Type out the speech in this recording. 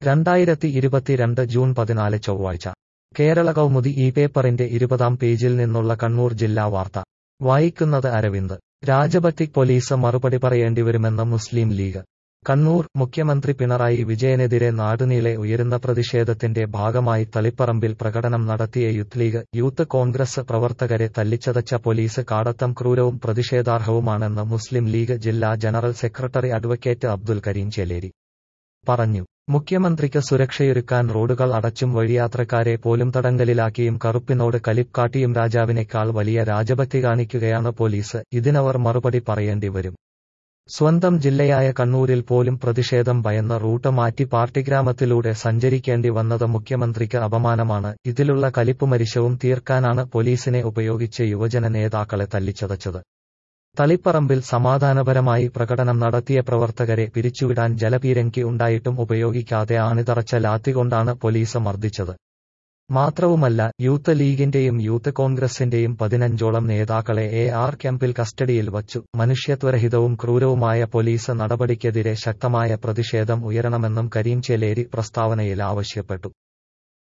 രണ്ടായിരത്തി ഇരുപത്തിരണ്ട് ജൂൺ പതിനാല് ചൊവ്വാഴ്ച കേരള കൗമുദി ഈ പേപ്പറിന്റെ ഇരുപതാം പേജിൽ നിന്നുള്ള കണ്ണൂർ ജില്ലാ വാർത്ത വായിക്കുന്നത് അരവിന്ദ് രാജഭക്തിക് പോലീസ് മറുപടി പറയേണ്ടിവരുമെന്ന് മുസ്ലിം ലീഗ് കണ്ണൂർ മുഖ്യമന്ത്രി പിണറായി വിജയനെതിരെ നാടുനീളെ ഉയരുന്ന പ്രതിഷേധത്തിന്റെ ഭാഗമായി തളിപ്പറമ്പിൽ പ്രകടനം നടത്തിയ യൂത്ത് ലീഗ് യൂത്ത് കോൺഗ്രസ് പ്രവർത്തകരെ തല്ലിച്ചതച്ച പോലീസ് കാടത്തം ക്രൂരവും പ്രതിഷേധാർഹവുമാണെന്ന് മുസ്ലിം ലീഗ് ജില്ലാ general secretary advocate Abdul Karim Cheleri പറഞ്ഞു മുഖ്യമന്ത്രിക്ക് സുരക്ഷയൊരുക്കാൻ റോഡുകൾ അടച്ചും വഴിയാത്രക്കാരെ പോലും തടങ്കലിലാക്കിയും കറുപ്പിനോട് കലിപ്കാട്ടിയും രാജാവിനേക്കാൾ വലിയ രാജഭക്തി കാണിക്കുകയാണ് പോലീസ് ഇതിനവർ മറുപടി പറയേണ്ടി വരും സ്വന്തം ജില്ലയായ കണ്ണൂരിൽ പോലും പ്രതിഷേധം ഭയന്ന റൂട്ട് മാറ്റി പാർട്ടി ഗ്രാമത്തിലൂടെ സഞ്ചരിക്കേണ്ടി വന്നത് മുഖ്യമന്ത്രിക്ക് അപമാനമാണ് ഇതിലുള്ള കലിപ്പുമരിശവും തീർക്കാനാണ് പോലീസിനെ ഉപയോഗിച്ച് യുവജന നേതാക്കളെ തല്ലിച്ചതച്ചത് തളിപ്പറമ്പിൽ സമാധാനപരമായി പ്രകടനം നടത്തിയ പ്രവർത്തകരെ പിരിച്ചുവിടാൻ ജലപീരങ്കി ഉണ്ടായിട്ടും ഉപയോഗിക്കാതെ ആണിതറച്ച ലാത്തികൊണ്ടാണ് പോലീസ് മർദ്ദിച്ചത് മാത്രവുമല്ല യൂത്ത് ലീഗിന്റെയും യൂത്ത് കോൺഗ്രസിന്റെയും പതിനഞ്ചോളം നേതാക്കളെ എ ആർ ക്യാമ്പിൽ കസ്റ്റഡിയിൽ വച്ചു മനുഷ്യത്വരഹിതവും ക്രൂരവുമായ പോലീസ് നടപടിക്കെതിരെ ശക്തമായ പ്രതിഷേധം ഉയരണമെന്നും കരീം ചേലേരി പ്രസ്താവനയിൽ ആവശ്യപ്പെട്ടു